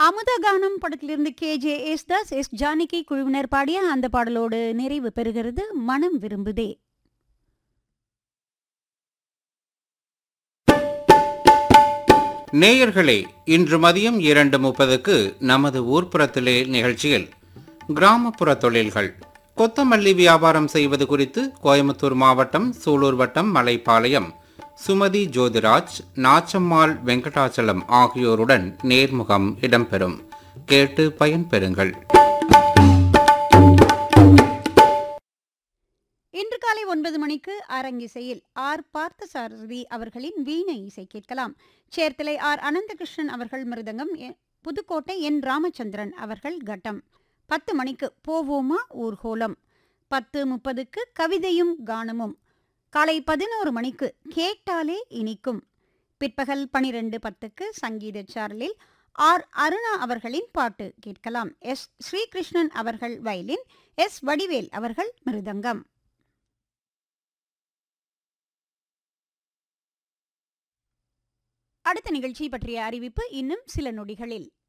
அமுதகானம் படத்திலிருந்து K J Yesudas S Janaki குழுவினர் பாடிய அந்த பாடலோடு நிறைவு பெறுகிறது மனம் விரும்புதே நேயர்களே இன்று மதியம் இரண்டு முப்பதுக்கு நமது ஊர்ப்புறத்திலே நிகழ்ச்சியில் கிராமப்புற தொழில்கள் கொத்தமல்லி வியாபாரம் செய்வது குறித்து கோயம்புத்தூர் மாவட்டம் சூலூர் வட்டம் மலைப்பாளையம் சுமதி ஜோதிராஜ் நாச்சம்மாள் வெங்கடாச்சலம் ஆகியோருடன் நேர்முகம் இடம்பெறும் கேட்டு பயன்பெறுங்கள் இன்று காலை ஒன்பது மணிக்கு அரங்கிசையில் ஆர் பார்த்தசாரதி அவர்களின் வீணை இசை கேட்கலாம் சேர்த்தலை ஆர் அனந்தகிருஷ்ணன் அவர்கள் மிருதங்கம் எ- புதுக்கோட்டை என் ராமச்சந்திரன் அவர்கள் கட்டம் பத்து மணிக்கு போவோமா ஊர்கோலம் பத்து முப்பதுக்கு கவிதையும் கானமும் காலை பதினோரு மணிக்கு கேட்டாலே இனிக்கும் பிற்பகல் பனிரெண்டு பத்துக்கு சங்கீத சாரலில் ஆர் அருணா அவர்களின் பாட்டு கேட்கலாம் எஸ் ஸ்ரீகிருஷ்ணன் அவர்கள் வயலின் எஸ் வடிவேல் அவர்கள் மிருதங்கம் அடுத்த நிகழ்ச்சி பற்றிய அறிவிப்பு இன்னும் சில நொடிகளில்